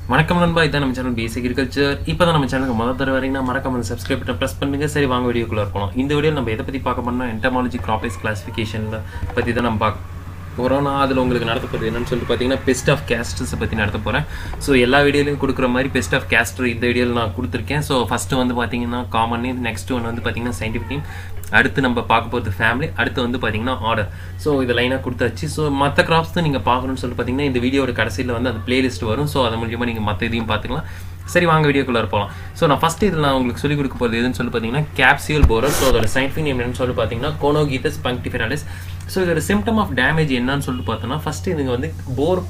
வணக்கம் நண்பா இதான் நம்ம சேனல் பேசிக் அக்ரிகல்ச்சர் இப்போ தான் நம்ம சேனலுக்கு முதல் தடவை வரீங்கன்னா மறக்காம வந்து சப்ஸ்கிரைப் பண்ண ப்ரெஸ் பண்ணுங்க சரி வாங்க வீடியோக்குள்ள போகலாம் இந்த வீடியோ நம்ம எதை பற்றி பார்க்க போறோம்னா என்டமாலஜி கிராப்பைஸ் கிளாசிஃபிகேஷனில் பற்றி தான் நம்ம பார்க்க போகிறோம் நான் அதில் உங்களுக்கு நடத்த போகிறது என்னன்னு சொல்லிட்டு பார்த்தீங்கன்னா பெஸ்ட் ஆஃப் கேஸ்டர்ஸை பற்றி நடத்த போகிறேன் ஸோ எல்லா வீடியோலையும் கொடுக்குற மாதிரி பெஸ்ட் ஆஃப் கேஸ்டர் இந்த வீடியோவில் நான் கொடுத்துருக்கேன் ஸோ ஃபஸ்ட்டு வந்து பார்த்தீங்கன்னா காமன் நேம் நெக்ஸ்ட் ஒன் வந்து பார்த்தீங்கன்னா சயின்டிஃபிக் நேம் அடுத்து நம்ம பார்க்க போகிறது ஃபேமிலி அடுத்து வந்து பார்த்தீங்கன்னா ஆர்டர் ஸோ இதை லைனாக கொடுத்தாச்சு ஸோ மற்ற கிராப்ஸ் தான் நீங்கள் பார்க்கணும்னு சொல்லிட்டு பார்த்தீங்கன்னா இந்த வீடியோட கடைசியில் வந்து அந்த பிளேலிஸ்ட் வரும் ஸோ அது மூலியமாக நீங்கள் மற்ற இதையும் பார்த்துக்கலாம் சரி வாங்க வீடியோக்குள்ளே போகலாம் ஸோ நான் ஃபஸ்ட் இதில் நான் உங்களுக்கு சொல்லிக் கொடுக்க போகிறது எதுன்னு சொல்லி பார்த்தீங்கன்னா கேப்சியல் போரர் ஸோ அதோட சயின்டிஃபிக் நேம் என்னன்னு சொல்லி பார்த்தீங்கன்னா கோனோகீதஸ் பங்க்டிஃபெராலிஸ் ஸோ இதோட சிம்டம் ஆஃப் டேமேஜ் என்னன்னு சொல்லிட்டு பார்த்தோன்னா ஃபஸ்ட்டு இதுங்க வந்து போர்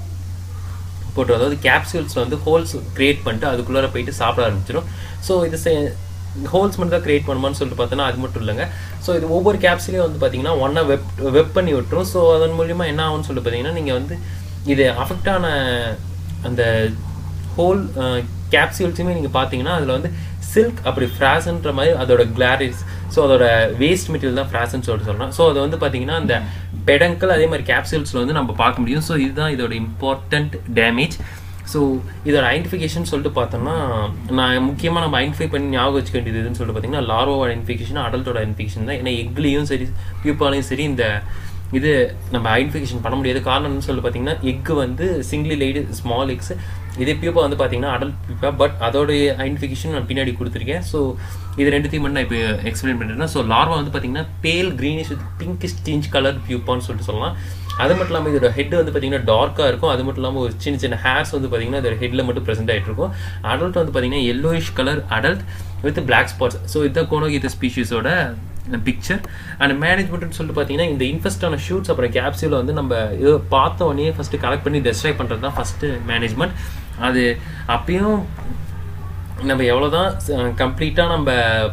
போட்டு அதாவது கேப்சூல்ஸில் வந்து ஹோல்ஸ் கிரியேட் பண்ணிட்டு அதுக்குள்ளார போயிட்டு சாப்பிட ஆரம்பிச்சிடும் ஸோ இது ஹோல்ஸ் மட்டும் தான் கிரியேட் பண்ணுமான்னு சொல்லிட்டு பார்த்தோன்னா அது மட்டும் இல்லைங்க ஸோ இது ஒவ்வொரு கேப்ஸ்லேயும் வந்து பார்த்தீங்கன்னா ஒன்றா வெப் வெப் பண்ணி விட்டுரும் ஸோ அதன் மூலியமா என்ன ஆகும்னு சொல்லிட்டு பார்த்தீங்கன்னா நீங்கள் வந்து இது அஃபெக்ட் ஆன அந்த ஹோல் கேப்சியூல்ஸுமே நீங்கள் பார்த்தீங்கன்னா அதில் வந்து சில்க் அப்படி ஃப்ராசன்ற மாதிரி அதோட கிளாரிஸ் ஸோ அதோட வேஸ்ட் மெட்டீரியல் தான் ஃப்ராசன் சொல்லிட்டு சொல்லலாம் ஸோ அது வந்து பார்த்தீங்கன்னா அந்த பெடங்கல் அதே மாதிரி கேப்சூல்ஸில் வந்து நம்ம பார்க்க முடியும் ஸோ இதுதான் இதோட இம்பார்ட்டண்ட் டேமேஜ் ஸோ இதோட ஐடென்டிஃபிகேஷன் சொல்லிட்டு பார்த்தோம்னா நான் முக்கியமாக நம்ம ஐடென்டிஃபை பண்ணி ஞாபகம் வச்சுக்க வேண்டியது எதுன்னு சொல்லிட்டு பார்த்தீங்கன்னா லார்வோட ஐடென்டிஃபிகேஷன் அடல்ட்டோட ஐடென்டிஃபிகேஷன் தான் ஏன்னா எக்லேயும் சரி பியூப்பாலையும் சரி இந்த இது நம்ம ஐடென்டிஃபிகேஷன் பண்ண முடியாது காரணம்னு சொல்லி பார்த்தீங்கன்னா எக்கு வந்து சிங்கிளி லைடு ஸ்மால் எக்ஸ் இதே பியூப்பா வந்து பார்த்தீங்கன்னா அடல்ட் பியூப்பா பட் அதோடைய ஐடென்டிஃபிகேஷன் நான் பின்னாடி கொடுத்துருக்கேன் ஸோ இது ரெண்டுத்தையும் மட்டும் நான் இப்போ எக்ஸ்பிளைன் பண்ணுறேன்னா ஸோ லார்வா வந்து பார்த்தீங்கன்னா pale greenish with pinkish tinge colour பியூப்பான்னு சொல்லிட்டு சொல்லலாம் அது மட்டும் இல்லாமல் இதோட ஹெட் வந்து பார்த்தீங்கன்னா டார்க்காக இருக்கும் அது மட்டும் இல்லாமல் ஒரு சின்ன சின்ன ஹேர்ஸ் வந்து பார்த்தீங்கன்னா இதோட ஹெட்டில் மட்டும் ப்ரெசென்ட் ஆகிட்டு இருக்கும் அடல்ட் வந்து பார்த்தீங்கன்னா yellowish colour adult with black spots so இதுதான் கோனோகீத ஸ்பீஷீஸோட பிக்சர் அண்ட் மேனேஜ்மெண்ட்னு சொல்லிட்டு பார்த்தீங்கன்னா இந்த இன்ஃபெஸ்டான ஷூட்ஸ் அப்புறம் கேப்சியூல வந்து நம்ம இது பார்த்த உடனே ஃபஸ்ட்டு கலெக்ட் பண்ணி டெஸ்ட்ராய் பண்ணுறது தான் ஃபஸ்ட்டு மேனேஜ்மெண்ட் அது அப்பயும் நம்ம எவ்வளோ தான் கம்ப்ளீட்டாக நம்ம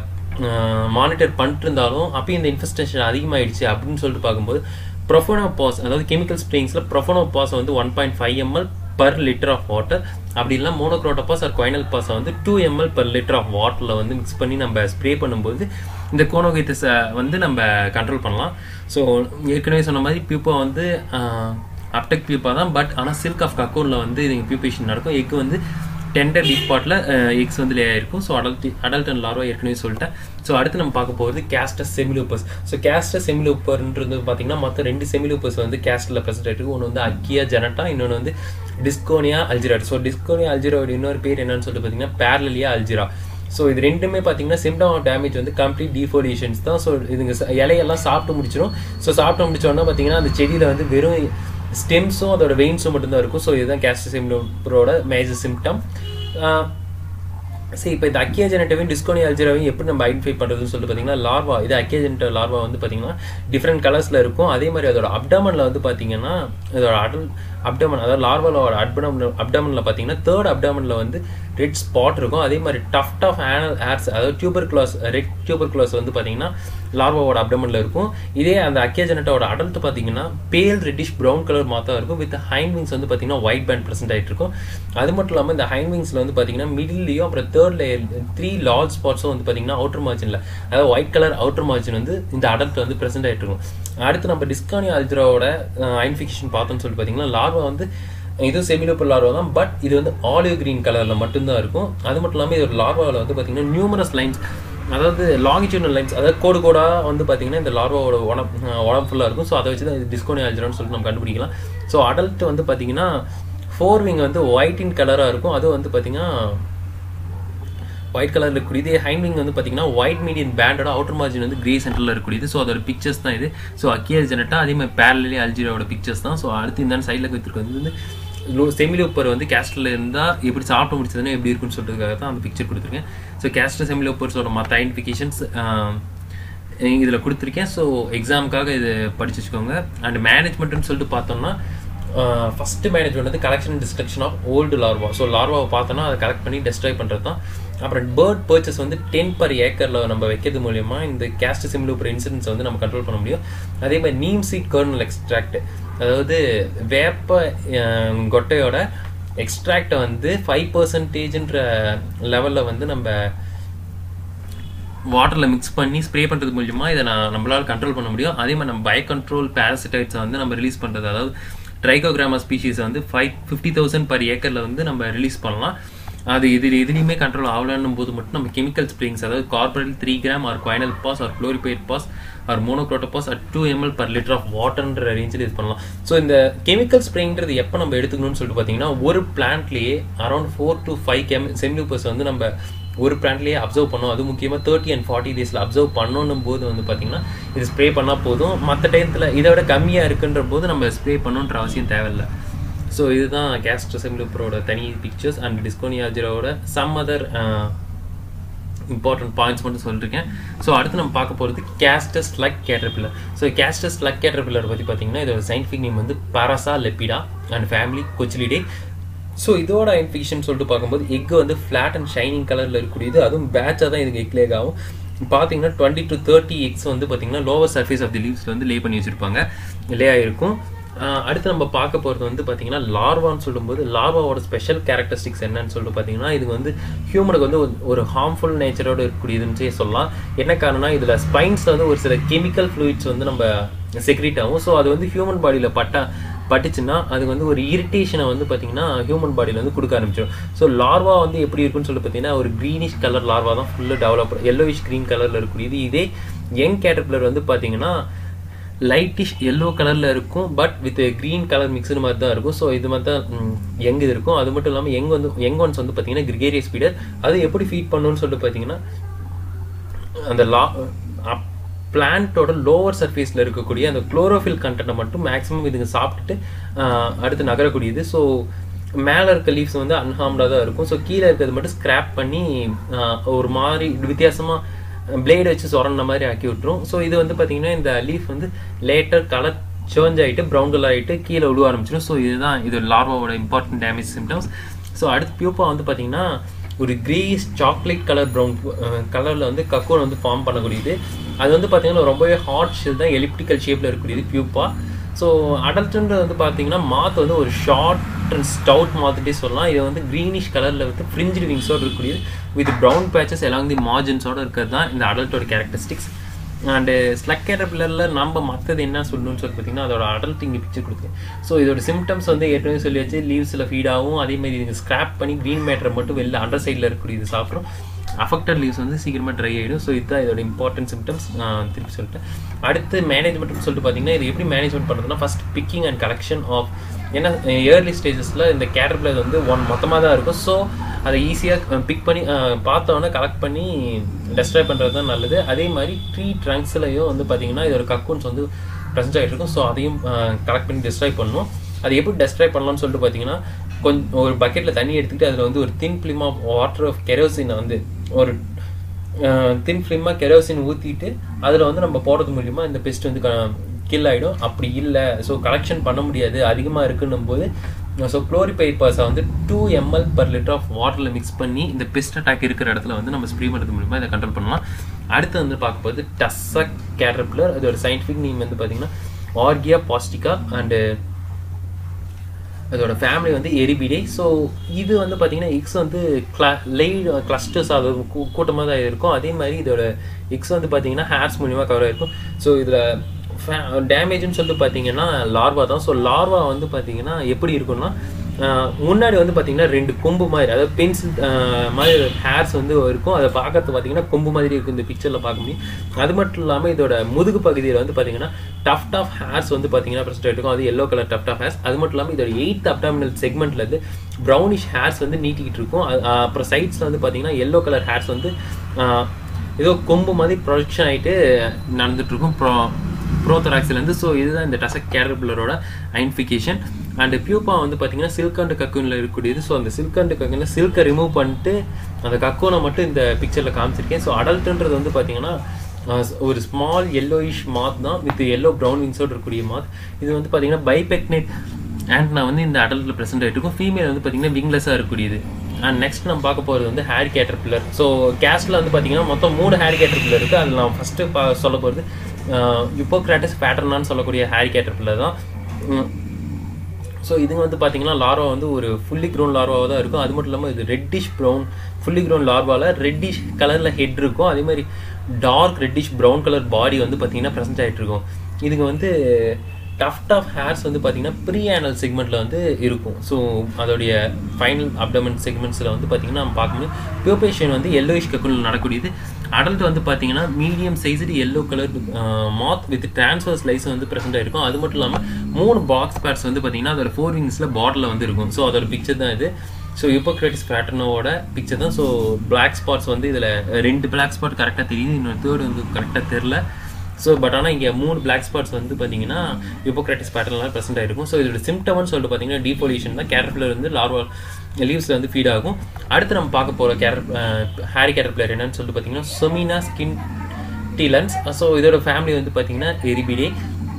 மானிட்டர் பண்ணிட்டு இருந்தாலும் அப்பயும் இந்த இன்ஃபெஸ்டேஷன் அதிகமாகிடுச்சு அப்படின்னு சொல்லிட்டு பார்க்கும்போது ப்ரொஃபோனோ பாஸ் அதாவது கெமிக்கல் ஸ்ப்ரேயிங்ஸில் ப்ரொஃபோனோ பாஸ் வந்து one point five ML per litre of water அப்படி இல்லை மோனோக்ரோட்டோபாஸ் ஆர் குவைனல் பாஸை வந்து two ML per litre of வாட்டரில் வந்து மிக்ஸ் பண்ணி நம்ம ஸ்ப்ரே பண்ணும்போது இந்த கோனோகைத்தஸை வந்து நம்ம கண்ட்ரோல் பண்ணலாம் ஸோ ஏற்கனவே சொன்ன மாதிரி பியூப்பா வந்து அப்டெக் பியூப்பா தான் பட் ஆனால் சில்க் ஆஃப் கக்கோனில் வந்து இது பியூபேஷன் நடக்கும் எக் வந்து டெண்டர் டீப் பாட்டில் எக்ஸ் வந்து லே ஆயிருக்கும் so adult adult and larva ஏற்கனவே சொல்லிட்டேன் ஸோ அடுத்து நம்ம பார்க்க போகிறது கேஸ்டஸ் செமிலூப்பர்ஸ் ஸோ கேஸ்டஸ் செமிலூப்பர்ன்றது பார்த்தீங்கன்னா மற்ற ரெண்டு செமிலூப்பர்ஸ் வந்து கேஸ்டில் ப்ரெசென்ட் ஆகிருக்கு ஒன்று வந்து அக்கியா ஜெனட்டா இன்னொன்று வந்து டிஸ்கோனியா அல்ஜிராட் ஸோ டிஸ்கோனியா அல்ஜிராவோட இன்னொரு பேர் என்னன்னு சொல்லிட்டு பார்த்தீங்கன்னா பேரலியா அல்ஜிரா ஸோ இது ரெண்டுமே பார்த்தீங்கன்னா சிம்டம் ஆஃப் டேமேஜ் வந்து கம்ப்ளீட் டீஃபோலியேஷன்ஸ் தான் ஸோ இதுங்க இலையெல்லாம் சாப்பிட்டு முடிச்சிடும் ஸோ சாப்பிட்டு முடிச்சோன்னா பார்த்தீங்கன்னா அந்த செடியில் வந்து வெறும் ஸ்டெம்ஸும் அதோட வெயின்ஸும் மட்டும்தான் இருக்கும் ஸோ இதுதான் கேஸ்ட் சிம்டோட மேஜர் சிம்டம் சரி இப்போ இந்த அக்கியா ஜெனட்டவையும் டிஸ்கோனி அல்ஜிராவையும் எப்படி நம்ம ஐடென்டிஃபை பண்ணுறதுன்னு சொல்லிட்டு பார்த்தீங்கன்னா லார்வா இது அக்கியா ஜெனட்ட லார்வா வந்து பார்த்தீங்கன்னா டிஃப்ரெண்ட் கலர்ஸில் இருக்கும் அதே மாதிரி அதோட அப்டமனில் வந்து பார்த்தீங்கன்னா இதோட அடல் அப்டமன் அதாவது லார்வாலோட அப்டமன் அப்டமனில் பார்த்தீங்கன்னா தேர்ட் அப்டமனில் வந்து ரெட் ஸ்பாட் இருக்கும் அதே மாதிரி டஃப் டஃப் ஆனல் ஹேர்ஸ் அதாவது tubercles red tubercles வந்து பார்த்தீங்கன்னா லார்வாவோட அப்டமனில் இருக்கும் இதே அந்த அக்கியா ஜெனட்டோட அடல்ட் பார்த்தீங்கன்னா பேல் ரெட்டிஷ் ப்ரௌன் கலர் மாத்தான் இருக்கும் வித் ஹைன் விங்ஸ் வந்து பார்த்தீங்கன்னா ஒயிட் பேண்ட் ப்ரெசென்ட் ஆகிட்டு இருக்கும் அது மட்டும் இல்லாமல் இந்த ஹைன் விங்ஸில் வந்து பார்த்தீங்கன்னா மிடில்லையும் அப்புறம் தேர்ட் லேயர் த்ரீ லார்ஜ் ஸ்பாட்ஸும் வந்து பார்த்தீங்கன்னா அவுட்டர் மார்ஜினில் அதாவது ஒயிட் கலர் அவுட்டர் மார்ஜின் வந்து இந்த அடல்ட் வந்து ப்ரெசென்ட் ஆகிட்டு இருக்கும் அடுத்து நம்ம டிஸ்கானி அல்ஜிராவோட ஐன்ஃபிகேஷன் பார்த்தோம்னு சொல்லி பார்த்தீங்கன்னா லார்வா வந்து இது செமிலோப்பர் லார்வா தான் பட் இது வந்து ஆலிவ் கிரீன் கலரில் மட்டும்தான் இருக்கும் அது மட்டும் இல்லாமல் இதோட லார்வாவில் வந்து பார்த்தீங்கன்னா நியூமரஸ் லைன்ஸ் அதாவது லாங்கிடியூனல் லைன்ஸ் அதாவது கோடு கோடாக வந்து பார்த்தீங்கன்னா இந்த லார்வாவோட உடம்பு உடம்பு ஃபுல்லாக இருக்கும் ஸோ அதை வச்சு தான் இது டிஸ்கோனி அல்ஜிரான்னு சொல்லிட்டு நம்ம கண்டுபிடிக்கலாம் ஸோ அடல்ட் வந்து பார்த்தீங்கன்னா ஃபோர் விங் வந்து ஒயிட் இன் கலராக இருக்கும் அதுவும் வந்து பார்த்தீங்கன்னா ஒயிட் கலரில் இருக்கக்கூடியது ஹைன்விங் வந்து பார்த்தீங்கன்னா ஒயிட் மீடியன் பேண்டோட அவுட்டர் மார்ஜின் வந்து கிரே சென்டரில் இருக்கக்கூடியது ஸோ அதோட பிக்சர்ஸ் தான் இது ஸோ அக்கியா ஜெனட்டா அதே மாதிரி பேரலி அல்ஜீராவோட பிக்சர்ஸ் தான் ஸோ அடுத்து இந்த சைடில் கொடுத்துருக்கு வந்து செமிலோப்பர் வந்து கேஸ்டில் இருந்தால் எப்படி சாப்பிட்டு முடிச்சதுன்னா எப்படி இருக்குன்னு சொல்கிறதுக்காக தான் அந்த பிக்சர் கொடுத்துருக்கேன் ஸோ கேஸ்டர் செமிலோப்பர்ஸோட மற்ற ஐடென்டிஃபிகேஷன்ஸ் இதில் கொடுத்துருக்கேன் ஸோ எக்ஸாமுக்காக இது படிச்சு வச்சுக்கோங்க அண்ட் மேனேஜ்மெண்ட்னு சொல்லிட்டு பார்த்தோம்னா ஃபஸ்ட்டு மேனேஜ்மெண்ட் வந்து collection and destruction of old larva so லார்வாவை பார்த்தோன்னா அதை கலெக்ட் பண்ணி டெஸ்ட்ராய் பண்ணுறது தான் அப்புறம் பேர்ட் பர்ச்சஸ் வந்து டென் பர் ஏக்கரில் நம்ம வைக்கிறது மூலயமா இந்த கேஸ்ட் சிம்லூப்பர் இன்சிடென்ட்ஸ் வந்து நம்ம கண்ட்ரோல் பண்ண முடியும் அதே மாதிரி நீம் சீட் கர்னல் எக்ஸ்ட்ராக்ட் அதாவது வேப்ப கொட்டையோட எக்ஸ்ட்ராக்டை வந்து ஃபைவ் பர்சன்டேஜ்ன்ற லெவலில் வந்து நம்ம வாட்டரில் மிக்ஸ் பண்ணி ஸ்ப்ரே பண்ணுறது மூலியமாக இதை நான் நம்மளால் கண்ட்ரோல் பண்ண முடியும் அதே மாதிரி நம்ம பய கண்ட்ரோல் பேரசிடைட்ஸை வந்து நம்ம ரிலீஸ் பண்ணுறது அதாவது ட்ரைகோகிராமா ஸ்பீஷீஸ் வந்து ஃபைவ் ஃபிஃப்டி தௌசண்ட் பர் ஏக்கரில் வந்து நம்ம ரிலீஸ் பண்ணலாம் அது இது எதுலையுமே கண்ட்ரோல் ஆகலன்னும் போது மட்டும் நம்ம கெமிக்கல் ஸ்ப்ரிங்ஸ் அதாவது carbaryl three gram or quinalphos or chlorpyrifos or monocrotophos at two ML per litre of வாட்டர்ன்ற ரேஞ்சில் இது பண்ணலாம் ஸோ இந்த கெமிக்கல் ஸ்ப்ரேங்கிறது எப்போ நம்ம எடுத்துக்கணும்னு சொல்லிட்டு பார்த்தீங்கன்னா ஒரு பிளான்ட்லேயே அரௌண்ட் ஃபோர் டு ஃபைவ் கெம் செமியூப்பர்ஸ் வந்து நம்ம ஒரு பிளான்ட்லேயே அப்சர்வ் பண்ணோம் அது முக்கியமாக தேர்ட்டி அண்ட் ஃபார்ட்டி டேஸில் அப்சர்வ் பண்ணணும் போது வந்து பார்த்தீங்கன்னா இது ஸ்ப்ரே பண்ணால் போதும் மற்ற டயத்தில் இதை விட கம்மியாக இருக்குன்ற போது நம்ம ஸ்ப்ரே பண்ணணுன்ற அவசியம் தேவையில்லை ஸோ இதுதான் கேஸ்ட்ரோ செமிலூப்பரோட தனி பிக்சர்ஸ் அண்ட் டிஸ்கோனியாஜரோட சம் அதர் இம்பார்ட்டன்ட் பாயிண்ட்ஸ் மட்டும் சொல்லியிருக்கேன் ஸோ அடுத்து நம்ம பார்க்க போகிறது castor slug caterpillar so castor slug caterpillar பற்றி பார்த்தீங்கன்னா இதோட சயின்டிஃபிக் நேம் வந்து Parasa lepida and family Cochlidae so இதோட இன்ஃபிகேஷன் சொல்லிட்டு பார்க்கும்போது எக் வந்து ஃப்ளாட் அண்ட் ஷைனிங் கலரில் இருக்கக்கூடியது அதுவும் பேட்சாக தான் இதுக்கு எக் லேக் ஆகும் பார்த்தீங்கன்னா டுவெண்ட்டி டு தேர்ட்டி எக்ஸ் வந்து பார்த்தீங்கன்னா லோவர் சர்ஃபேஸ் ஆஃப் தி லீவ்ஸில் வந்து லே பண்ணி வச்சுருப்பாங்க லே ஆகிருக்கும் அடுத்து நம்ம பார்க்க போகிறது வந்து பார்த்தீங்கன்னா லார்வான்னு சொல்லும்போது லார்வாவோட ஸ்பெஷல் கேரக்டரிஸ்டிக்ஸ் என்னன்னு சொல்லிட்டு பார்த்தீங்கன்னா இது வந்து ஹியூமனுக்கு வந்து ஒரு ஹார்ம்ஃபுல் நேச்சரோட இருக்கக்கூடியதுன்னு சொல்லலாம் என்ன காரணம்னா இதில் ஸ்பைன்ஸில் வந்து ஒரு சில கெமிக்கல் ஃப்ளூயிட்ஸ் வந்து நம்ம செக்ரேட் ஆகும் ஸோ அது வந்து ஹியூமன் பாடியில் பட்டா பட்டுச்சுன்னா அது வந்து ஒரு இரிட்டேஷனை வந்து பார்த்தீங்கன்னா ஹியூமன் பாடியில் வந்து கொடுக்க ஆரம்பிச்சிடும் ஸோ லார்வா வந்து எப்படி இருக்குன்னு சொல்லிட்டு பார்த்தீங்கன்னா ஒரு க்ரீனிஷ் கலர் லார்வா தான் ஃபுல்லாக டெவலப் எல்லோயிஷ் க்ரீன் கலரில் இருக்கக்கூடியது இதே யங் கேட்டர்பில்லர் வந்து பார்த்தீங்கன்னா லைட்டிஷ் எல்லோ கலரில் இருக்கும் but with green colour mixed மாதிரி தான் இருக்கும் ஸோ இது மாதிரி தான் யங் இது இருக்கும் அது மட்டும் இல்லாமல் யங் வந்து யங் ஒன்ஸ் வந்து பார்த்தீங்கன்னா கிரிகேரியஸ் ஃபீடர் அது எப்படி ஃபீட் பண்ணணும்னு சொல்லிட்டு பார்த்தீங்கன்னா அந்த லா பிளான்ட்டோட லோவர் சர்ஃபேஸில் இருக்கக்கூடிய அந்த குளோரோஃபில் கண்டென்ட்டை மட்டும் மேக்ஸிமம் இதுங்க சாப்பிட்டுட்டு அடுத்து நகரக்கூடியது ஸோ மேலே இருக்க லீவ்ஸ் வந்து அன்ஹார்ம்டாக தான் இருக்கும் ஸோ கீழே இருக்கிறது மட்டும் ஸ்க்ராப் பண்ணி ஒரு மாதிரி வித்தியாசமாக பிளேடு வச்சு சொரண்ட மாதிரி ஆக்கி விட்டுரும் ஸோ இது வந்து பார்த்தீங்கன்னா இந்த லீஃப் வந்து லேட்டர் கலர் சேஞ்ச் ஆகிட்டு ப்ரௌன் கலர் ஆகிட்டு கீழே விழுவ ஆரம்பிச்சிடும் ஸோ இதுதான் இது லார்வாவோட இம்பார்ட்டன்ட் டேமேஜ் சிம்டம்ஸ் ஸோ அடுத்து பியூப்பா வந்து பார்த்தீங்கன்னா ஒரு க்ரீஸ் சாக்லேட் கலர் ப்ரௌன் கலரில் வந்து கக்கூன் வந்து ஃபார்ம் பண்ணக்கூடியது அது வந்து பார்த்தீங்கன்னா ரொம்பவே ஹாட் ஷேல் தான் எலிப்டிக்கல் ஷேப்பில் இருக்கக்கூடியது பியூப்பா ஸோ அடல்ட்ன்றது வந்து பார்த்தீங்கன்னா மாத் வந்து ஒரு ஷார்ட் அண்ட் ஸ்டவுட் மாத்துட்டே சொல்லலாம் இது வந்து க்ரீனிஷ் கலரில் வந்து ஃப்ரிஞ்சு விங்ஸோடு இருக்கக்கூடியது வித் ப்ரௌன் பேச்சஸ் எல்லாம் தி மார்ஜின்ஸோடு இருக்கிறது தான் இந்த அடல்ட்டோட கேரக்டரிஸ்டிக்ஸ் அண்டு ஸ்லக் கேட்டர்பில்லரில் நம்ம மற்றது என்ன சொல்லணும்னு சொல்லி பார்த்தீங்கன்னா அதோட அடல்ட் இங்கே பிக்சர் கொடுக்கு ஸோ இதோட சிம்டம்ஸ் வந்து ஏற்கனவே சொல்லி வச்சு லீவ்ஸில் ஃபீட் ஆகும் அதேமாதிரி இது ஸ்க்ராப் பண்ணி க்ரீன் மேட்டரை மட்டும் வெளில அண்டர் சைடில் இருக்கக்கூடியது சாப்பிட்றோம் அஃபெக்டட் லீவ்ஸ் வந்து சீக்கிரமாக ட்ரை ஆகிடும் ஸோ இதுதான் இதோட இம்பார்ட்டன்ட் சிம்டம்ஸ் நான் திருப்பி சொல்லிட்டேன் அடுத்து மேனேஜ்மெண்ட் சொல்லிட்டு பார்த்தீங்கன்னா இது எப்படி மேனேஜ்மெண்ட் பண்ணுறதுனா first picking and collection of ஏன்னா ஏர்லி ஸ்டேஜஸில் இந்த கேட்டர்பிளர் வந்து ஒன் மொத்தமாக தான் இருக்கும் ஸோ அதை ஈஸியாக பிக் பண்ணி பார்த்தோன்னே கலெக்ட் பண்ணி டெஸ்ட்ராய் பண்ணுறது தான் நல்லது அதே மாதிரி ட்ரீ ட்ரங்க்ஸ்லையும் வந்து பார்த்தீங்கன்னா இதோட கக்கூன்ஸ் வந்து ப்ரெசென்ட் ஆகிட்டு இருக்கும் ஸோ அதையும் கலெக்ட் பண்ணி டெஸ்ட்ராய் பண்ணணும் அது எப்படி டெஸ்ட்ராய் பண்ணலாம்னு சொல்லிட்டு பார்த்தீங்கன்னா கொஞ்சம் ஒரு பக்கெட்டில் தண்ணி எடுத்துக்கிட்டு அதில் வந்து ஒரு thin film of water of கெரோசினை வந்து ஒரு தின் ஃபிலிமாக கெரோசின் ஊற்றிட்டு அதில் வந்து நம்ம போடுறது மூலிமா இந்த பெஸ்ட் வந்து கில் ஆகிடும் அப்படி இல்லை ஸோ கலெக்ஷன் பண்ண முடியாது அதிகமாக இருக்குன்னும் போது ஸோ குளோரிபைப்பர்ஸை வந்து two ML per litre of வாட்டரில் மிக்ஸ் பண்ணி இந்த பெஸ்ட் அட்டாக் இருக்கிற இடத்துல வந்து நம்ம ஸ்ப்ரே பண்ணுறது மூலிமா இதை கண்ட்ரோல் பண்ணலாம் அடுத்து வந்து பார்க்கும்போது டஸ்ஸக் கேட்டர்பிளர் அதோட சயின்டிஃபிக் நேம் வந்து பார்த்தீங்கன்னா ஆர்கியா பாஸ்டிகா அண்டு அதோட ஃபேமிலி வந்து எரிபிடே ஸோ இது வந்து பார்த்தீங்கன்னா எக்ஸ் வந்து கிளா லை கிளஸ்டர்ஸ் அது கூட்டமாக தான் இருக்கும் அதே மாதிரி இதோட எக்ஸ் வந்து பார்த்தீங்கன்னா ஹேர்ஸ் மூலியமாக கவர் ஆகிருக்கும் ஸோ இதில் டேமேஜ்னு சொல்லிட்டு பார்த்தீங்கன்னா லார்வா தான் ஸோ லார்வா வந்து பார்த்தீங்கன்னா எப்படி இருக்கும்னா முன்னாடி வந்து பார்த்தீங்கன்னா ரெண்டு கொம்பு மாதிரி அதாவது பென்சில் மாதிரி ஹேர்ஸ் வந்து இருக்கும் அதை பார்க்கறது பார்த்தீங்கன்னா கொம்பு மாதிரி இருக்கும் இந்த பிக்சரில் பார்க்க முடியும் அது மட்டும் இல்லாமல் இதோட முதுகு பகுதியில் வந்து பார்த்தீங்கன்னா டஃப்ட் ஆஃப் ஹேர்ஸ் வந்து பார்த்தீங்கன்னா ப்ரெஸ்ட் இருக்கும் அது yellow colour tuft of hairs அது மட்டும் இல்லாமல் இதோட எயித் அப்டாமினல் செக்மெண்ட்ல இருந்து ப்ரௌனிஷ் ஹேர்ஸ் வந்து நீட்டிக்கிட்டு இருக்கும் அப்புறம் சைட்ஸில் வந்து பார்த்தீங்கன்னா எல்லோ கலர் ஹேர்ஸ் வந்து ஏதோ கொம்பு மாதிரி ப்ரொடக்ஷன் ஆகிட்டு நடந்துட்டுருக்கும் ப்ரோ ப்ரோத்தராக்ஸ்லேருந்து ஸோ இதுதான் இந்த டசக் கேரபிளரோட ஐன்ஃபிகேஷன் அண்டு பியூப்பா வந்து பார்த்தீங்கன்னா சில்க் அண்ட் கக்கூனில் இருக்கக்கூடியது ஸோ அந்த சில்க் அண்ட் கக்கூனில் சில்கை ரிமூவ் பண்ணிட்டு அந்த கக்கூனை மட்டும் இந்த பிக்சரில் காமிச்சிருக்கேன் ஸோ அடல்ட்டுன்றது வந்து பார்த்தீங்கன்னா ஒரு ஸ்மால் எல்லோயிஷ் மாத் தான் வித் எல்லோ ப்ரௌன் விங்ஸோடு இருக்கக்கூடிய மாத் இது வந்து பார்த்தீங்கன்னா பைபெக்னேட் அண்ட் நான் வந்து இந்த அடல்ட்டில் ப்ரெசென்ட் ஆகிட்டு இருக்கும் ஃபீமேல் வந்து பார்த்தீங்கன்னா விங்லெஸ்ஸாக இருக்கக்கூடியது அண்ட் நெக்ஸ்ட் நம்ம பார்க்க போகிறது வந்து ஹேர் கேட்டர் பில்லர் ஸோ கேஸ்டில் வந்து பார்த்தீங்கன்னா மொத்தம் மூணு ஹேர் கேட்டர் பில்லர் இருக்குது அதில் நான் ஃபஸ்ட்டு பா சொல்ல போகிறது யுப்போக்ராட்டிஸ் பேட்டர்னான்னு சொல்லக்கூடிய ஹேர் கேட்டர் பில்லர் தான் ஸோ இதுங்க வந்து பார்த்தீங்கன்னா லார்வா வந்து ஒரு ஃபுல்லி க்ரோன் லார்வாவாக தான் இருக்கும் அது மட்டும் இல்லாமல் இது ரெட்டிஷ் ப்ரௌன் ஃபுல்லி க்ரோன் லார்வாவில் ரெட்டிஷ் கலரில் ஹெட் இருக்கும் அதே மாதிரி dark reddish brown colour body வந்து பார்த்தீங்கன்னா ப்ரெசென்ட் ஆகிட்டு இருக்கும் இதுங்க வந்து டஃப் டஃப் ஹேர்ஸ் வந்து பார்த்தீங்கன்னா ப்ரீ ஆனல் செக்மெண்ட்டில் வந்து இருக்கும் ஸோ அதோடைய ஃபைனல் அப்டமன் செக்மெண்ட்ஸில் வந்து பார்த்தீங்கன்னா நம்ம பார்க்கணும் பியூபேஷன் வந்து எல்லோயிஷ் கக்குள் நடக்கூடியது அடல்ட் வந்து பார்த்தீங்கன்னா medium sized yellow colour moth with transfer slice வந்து ப்ரெசென்ட் ஆயிருக்கும் அது மட்டும் இல்லாமல் மூணு பாக்ஸ் பேட்ஸ் வந்து பார்த்தீங்கன்னா அதோட ஃபோர் விங்ஸில் பாட்டில் வந்து இருக்கும் ஸோ அதோட பிக்சர் தான் இது ஸோ யூப்போக்ரட்டிஸ் பேட்டர்னோட பிக்சர் தான் ஸோ பிளாக் ஸ்பாட்ஸ் வந்து இதில் ரெண்டு பிளாக் ஸ்பாட் கரெக்டாக தெரியுது இன்னொரு தேர்ட் வந்து கரெக்டாக தெரில ஸோ பட் ஆனால் இங்கே மூணு பிளாக் ஸ்பாட்ஸ் வந்து பார்த்தீங்கன்னா யூப்போக்ராட்டிஸ் பேட்டர்லாம் ப்ரெசென்ட் ஆயிருக்கும் ஸோ இதோட சிம்டம்னு சொல்லிட்டு பார்த்தீங்கன்னா டீபோலியூஷன் தான் கேரப்பிலர் வந்து லார்வா லீவ்ஸில் வந்து ஃபீட் ஆகும் அடுத்து நம்ம பார்க்க போகிற கேர ஹேரி கேரப்பிலர் என்னன்னு சொல்லிட்டு பார்த்தீங்கன்னா சொமினா ஸ்கின் டீலன்ஸ் ஸோ இதோட ஃபேமிலி வந்து பார்த்தீங்கன்னா எரிபிடே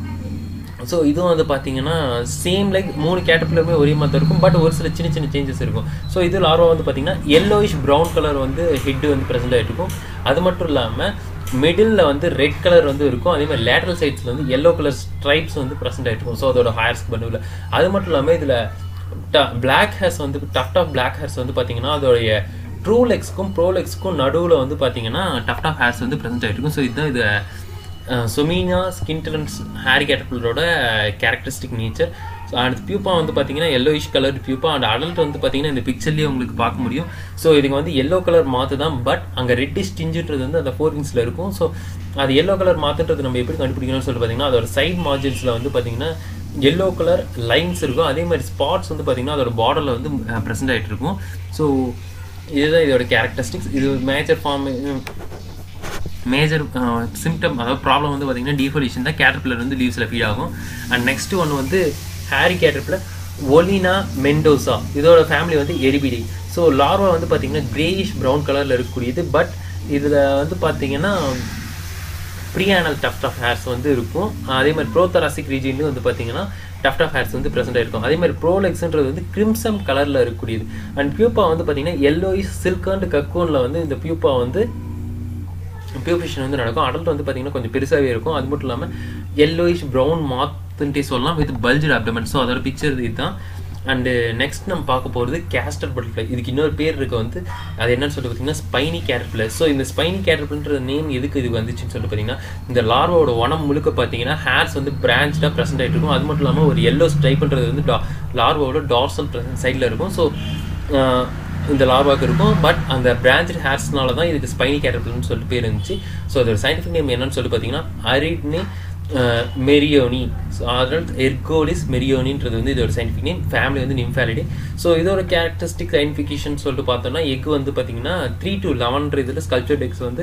ஸோ இதுவும் வந்து பார்த்தீங்கன்னா சேம் லைக் மூணு கேட்டப்பிலுமே ஒரே மாதிரி தான் இருக்கும் பட் ஒரு சில சின்ன சின்ன சேஞ்சஸ் இருக்கும் ஸோ இது லார்வா வந்து பார்த்தீங்கன்னா எல்லோயிஷ் ப்ரௌன் கலர் வந்து ஹெட் வந்து ப்ரெசென்ட் ஆகிட்டு இருக்கும் அது மட்டும் இல்லாமல் மிடில் வந்து ரெட் கலர் வந்து இருக்கும் அதே மாதிரி லேட்டரல் சைட்ஸில் வந்து எல்லோ கலர் ஸ்ட்ரைப்ஸ் வந்து ப்ரெசென்ட் ஆகிட்டு இருக்கும் ஸோ அதோட ஹேர்ஸ்க்கு பண்ணுவில் அது மட்டும் இல்லாமல் இதில் பிளாக் ஹேர்ஸ் வந்து டஃப் டாப் பிளாக் ஹேர்ஸ் வந்து பார்த்தீங்கன்னா அதோடைய ட்ரூ லெக்ஸ்க்கும் ப்ரோ லெக்ஸ்க்கும் நடுவில் வந்து பார்த்தீங்கன்னா டஃப் டாப் ஹேர்ஸ் வந்து ப்ரெசென்ட் ஆகிட்டு இருக்கும் ஸோ இதுதான் இது சொமீனா ஸ்கின் டலன்ஸ் ஹேர் கேட்டபிளரோட கேரக்டரிஸ்டிக் நேச்சர் ஸோ அடுத்து பியூப்பா வந்து பார்த்தீங்கன்னா yellowish colour pupa and adult வந்து பார்த்தீங்கன்னா இந்த பிக்சர்லேயே உங்களுக்கு பார்க்க முடியும் ஸோ இதுங்க வந்து எல்லோ கலர் மாற்று தான் பட் அங்கே ரெட்டிஷ் டிஞ்சுன்றது வந்து அந்த ஃபோர் இன்ச்சில் இருக்கும் ஸோ அது எல்லோ கலர் மாற்றுன்றது நம்ம எப்படி கண்டுபிடிக்கணும்னு சொல்லிட்டு பார்த்தீங்கன்னா அதோட சைட் மார்ஜின்ஸில் வந்து பார்த்தீங்கன்னா எல்லோ கலர் லைன்ஸ் இருக்கும் அதே மாதிரி ஸ்பாட்ஸ் வந்து பார்த்தீங்கன்னா அதோட பார்டரில் வந்து ப்ரெசென்ட் ஆகிட்டு இருக்கும் ஸோ இதுதான் இதோட கேரக்டரிஸ்டிக்ஸ் இது மேஜர் ஃபார்ம் மேஜர் சிம்டம் அதாவது ப்ராப்ளம் வந்து பார்த்தீங்கன்னா டீஃபோலியூஷன் தான் கேட்டர்பில்லர் வந்து லீவ்ஸில் ஃபீட் ஆகும் அண்ட் நெக்ஸ்ட் ஒன்று வந்து ஹேரி கேட்டர்பில்லர் ஒலினா மெண்டோசா இதோட ஃபேமிலி வந்து எரிபிடி ஸோ லார்வா வந்து பார்த்தீங்கன்னா கிரேயிஷ் ப்ரௌன் கலரில் இருக்கக்கூடியது பட் இதில் வந்து பார்த்தீங்கன்னா ப்ரீஆனல் டஃப்ட் ஆஃப் ஹேர்ஸ் வந்து இருக்கும் அதே மாதிரி ப்ரோத்தராசிக் ரீஜன்லையும் வந்து பார்த்தீங்கன்னா டஃப்ட் ஆஃப் ஹேர்ஸ் வந்து ப்ரெசென்ட் ஆயிருக்கும் அதே மாதிரி ப்ரோலெக்ஸ்ன்றது வந்து கிரிம்சம் கலரில் இருக்கக்கூடியது அண்ட் பியூப்பா வந்து பார்த்தீங்கன்னா எல்லோயிஸ் சில்க் அண்ட் கக்கோனில் வந்து இந்த பியூப்பா வந்து பியூபிஷன் வந்து நடக்கும் அடல்ட் வந்து பார்த்தீங்கன்னா கொஞ்சம் பெருசாகவே இருக்கும் அது மட்டும் இல்லாமல் எல்லோயிஷ் ப்ரௌன் மாத்துன்ட்டே சொல்லலாம் வித் பல்ஜர் அப்டமன் ஸோ அதோட பிக்சர் இதுதான் அண்டு நெக்ஸ்ட் நம்ம பார்க்க போகிறது கேஸ்டர் பட்டர்ஃப்ளை இதுக்கு இன்னொரு பேர் இருக்கு வந்து அது என்னன்னு சொல்லிட்டு பார்த்தீங்கன்னா ஸ்பைனி கேட்டர்பிளை ஸோ இந்த ஸ்பைனி கேட்டர்பிள்ன்ற நேம் எதுக்கு இது வந்துச்சுன்னு சொல்லிட்டு பார்த்தீங்கன்னா இந்த லார்வோட உணம் முழுக்க பார்த்தீங்கன்னா ஹேர்ஸ் வந்து பிரான்ச்சாக ப்ரெசென்ட் ஆகிட்டு இருக்கும் அது மட்டும் இல்லாமல் ஒரு எல்லோ ஸ்ட்ரைப்ன்றது வந்து டா லார்வோட டார்சல் சைடில் இருக்கும் ஸோ இந்த லார்வாக்கு இருக்கும் பட் அந்த பிரான்ச் ஹேர்ஸ்னால தான் இதுக்கு ஸ்பைனி கேட்டர்பிள்னு சொல்லிட்டு பேர் இருந்துச்சு ஸோ அதோட சயின்டிஃபிக் நேம் என்னன்னு சொல்லிட்டு பார்த்தீங்கன்னா அரிட்னி மெரியோனி ஸோ அதனால் எர்கோலிஸ் மெரியோனின்றது வந்து இதோட சயின்டிஃபிக் நேம் ஃபேமிலி வந்து நிம்ஃபேலிடி ஸோ இதோட கேரக்டரிஸ்டிக் சயின்டிஃபிகேஷன் சொல்லிட்டு பார்த்தோம்னா எக் வந்து பார்த்தீங்கன்னா த்ரீ டு லெவன்ற இதில் ஸ்கல்ச்சர் டெக்ஸ் வந்து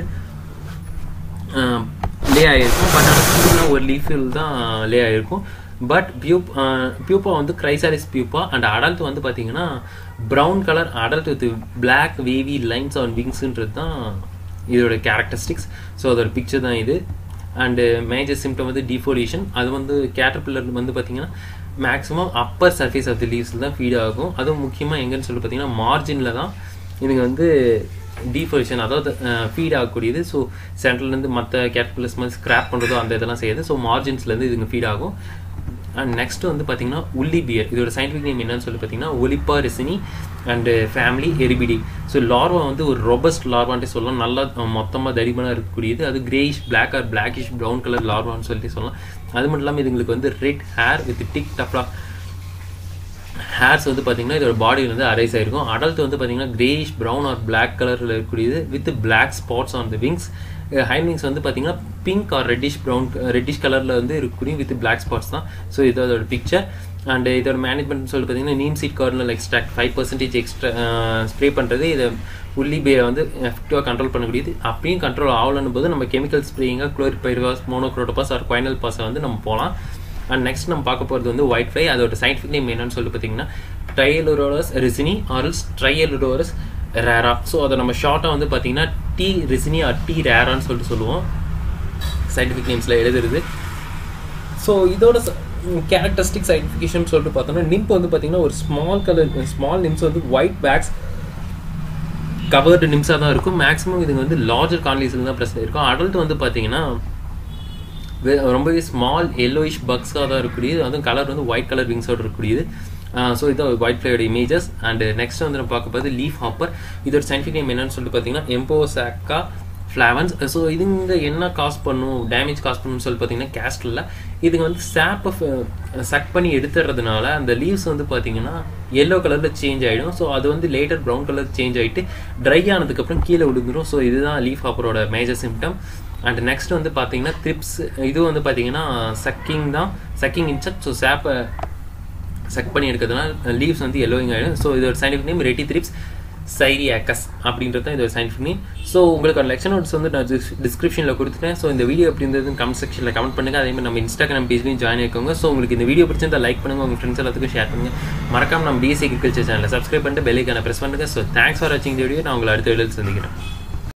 லே ஆகிருக்கும் பட் ஆனால் ஒரு லீஃபில் தான் லே ஆகிருக்கும் பட் பியூப் பியூப்பா வந்து கிரைசாலிஸ் பியூப்பா அண்ட் அடல்ட் வந்து பார்த்தீங்கன்னா brown colour adult with black wavy lines on விங்ஸ்ன்றது தான் இதோட கேரக்டரிஸ்டிக்ஸ் ஸோ அதோட பிக்சர் தான் இது அண்டு மேஜர் சிம்டம் வந்து டிஃபோலியூஷன் அது வந்து கேட்டர்பில்லர் வந்து பார்த்தீங்கன்னா maximum upper surface of the லீவ்ஸில் தான் ஃபீட் ஆகும் அதுவும் முக்கியமாக எங்கன்னு சொல்லி பார்த்தீங்கன்னா மார்ஜினில் தான் இதுங்க வந்து டீஃபோலியூஷன் அதாவது ஃபீட் ஆகக்கூடியது ஸோ சென்ட்ரல்லேருந்து மற்ற கேட்டர்பில்லர்ஸ் மாதிரி ஸ்க்ராப் பண்ணுறதோ அந்த இதெல்லாம் செய்யாது ஸோ மார்ஜின்ஸ்லேருந்து இதுங்க ஃபீட் ஆகும் அண்ட் நெக்ஸ்ட் வந்து பார்த்தீங்கன்னா உள்ளி பியர் இதோட சயின்டிஃபிக் நேம் என்னன்னு சொல்லி பார்த்தீங்கன்னா Olepa ricini and family Erebidae so larva வந்து ஒரு ரொபஸ்ட் லார்வான்ட்டு சொல்லலாம் நல்லா மொத்தமாக தடிமனாக இருக்கக்கூடியது அது greyish black or blackish brown colour லார்வான்னு சொல்லிட்டு சொல்லலாம் அது மட்டும் இல்லாமல் இதுங்களுக்கு வந்து ரெட் ஹேர் வித் டிக் டப்லா ஹேர்ஸ் வந்து பார்த்தீங்கன்னா இதோட பாடியில் வந்து அரைஸ் ஆயிருக்கும் அடல்ட் வந்து பார்த்தீங்கன்னா கிரேயிஷ் ப்ரௌன் ஆர் பிளாக் கலரில் இருக்கக்கூடியது with black spots on the wings ஹைவிங்ஸ் வந்து பார்த்தீங்கன்னா pink or reddish brown reddish கலரில் வந்து இருக்கக்கூடிய வித் பிளாக் ஸ்பாட்ஸ் தான் ஸோ இது அதோட பிக்சர் அண்ட் இதோட மேனேஜ்மெண்ட் சொல்லி பார்த்தீங்கன்னா நீம் சீட் கார்டில் extract five percentage extra spray பண்ணுறது இதை உள்ளி பேரை வந்து எஃபெக்டிவாக கண்ட்ரோல் பண்ணக்கூடியது அப்படியும் கண்ட்ரோல் ஆகலன்னும் போது நம்ம கெமிக்கல் ஸ்ப்ரேயிங்காக குளோரிபைரிவாஸ் மோனோக்ரோட்டோபாஸ் ஆர் குவைனல் பாஸை வந்து நம்ம போகலாம் அண்ட் நெக்ஸ்ட் நம்ம பார்க்க போகிறது வந்து ஒயிட் ஃப்ளை அதோட சயின்டிஃபிக் நேம் என்னன்னு சொல்லி பார்த்தீங்கன்னா ட்ரையலுரோரஸ் ரிசினி ஆர்எல்ஸ் ட்ரையலுரோரஸ் ரேரா ஸோ அதை நம்ம ஷார்ட்டாக வந்து பார்த்தீங்கன்னா டி ரிசினி ஆர் டி ரேரான்னு சொல்லிட்டு சொல்லுவோம் சயின்டிஃபிக் நேம்ஸில் எழுதுறது ஸோ இதோட கேரக்டரிஸ்டிக் சயின்டிஃபிகேஷன் சொல்லிட்டு பார்த்தோம்னா நிம்ப் வந்து பார்த்தீங்கன்னா ஒரு ஸ்மால் கலர் ஸ்மால் நிம்ஸ் வந்து ஒயிட் பேக்ஸ் கவர்டு நிம்ஸாக தான் இருக்கும் மேக்ஸிமம் இதுங்க வந்து லார்ஜர் கான்லீஸில் தான் ப்ரெசன்ட் இருக்கும் அடல்ட் வந்து பார்த்தீங்கன்னா ரொம்பவே ஸ்மால் எல்லோயிஷ் பக்ஸாக தான் இருக்கக்கூடியது அதுவும் கலர் வந்து ஒயிட் கலர் விங்ஸோடு இருக்கக்கூடியது ஸோ இதான் ஒயிட் ஃப்ளையோட இமேஜஸ் அண்ட் நெக்ஸ்ட் வந்து நம்ம பார்க்க போது லீஃப் ஹாப்பர் இதோட சயின்டிஃபிக் நேம் என்னன்னு சொல்லிட்டு பார்த்தீங்கன்னா எம்போசாக்கா ஃப்ளாவன்ஸ் ஸோ இதுங்க என்ன காஸ் பண்ணும் டேமேஜ் காஸ் பண்ணும்னு சொல்லி பார்த்தீங்கன்னா கேஸ்டில் இதுங்க வந்து சாப்பை சக் பண்ணி எடுத்துறதுனால அந்த லீவ்ஸ் வந்து பார்த்தீங்கன்னா எல்லோ கலரில் சேஞ்ச் ஆகிடும் ஸோ அது வந்து லேட்டர் ப்ரௌன் கலர் சேஞ்ச் ஆகிட்டு ட்ரை ஆனதுக்கப்புறம் கீழே விழுந்துரும் ஸோ இதுதான் லீஃப் ஹாப்பரோட மேஜர் சிம்டம் அண்ட் நெக்ஸ்ட் வந்து பார்த்தீங்கன்னா த்ரிப்ஸ் இது வந்து பார்த்தீங்கன்னா சக்கிங் தான் சக்கிங் இன்செக்ட் ஸோ சாப்பை சக் பண்ணி எடுக்கிறதுனால லீவ்ஸ் வந்து எல்லோயிங் ஆகிடும் ஸோ இதோட scientific name Retithrips syriacus அப்படின்றது தான் இதோட சயின்டிஃபிக் நேம் ஸோ உங்களுக்கு லெக்ஷன் நோட்ஸ் வந்து நான் டிஸ்கிரிப்ஷனில் கொடுத்துட்டேன் ஸோ இந்த வீடியோ எப்படி இருந்தது கமெண்ட் செக்ஷனில் கமெண்ட் பண்ணுங்கள் அதே மாதிரி நம்ம இன்ஸ்டாகிராம் பேஜ்லையும் ஜாயின் ஆயிக்கோங்க ஸோ உங்களுக்கு இந்த வீடியோ பிடிச்சிருந்தா லைக் பண்ணுங்கள் உங்கள் ஃப்ரெண்ட்ஸ் எல்லாத்துக்கும் ஷேர் பண்ணுங்கள் மறக்காம நம்ம பிஎஸ்சி அக்ரிகல்ச்சர் சேனலை சப்ஸ்கிரைப் பண்ணிட்டு பெல்லைக்கான ப்ரெஸ் பண்ணுங்கள் ஸோ தேங்க்ஸ் ஃபார் வாட்சிங் இந்த வீடியோ நான் உங்களை அடுத்த வீடியோவில் சந்திக்கிறேன்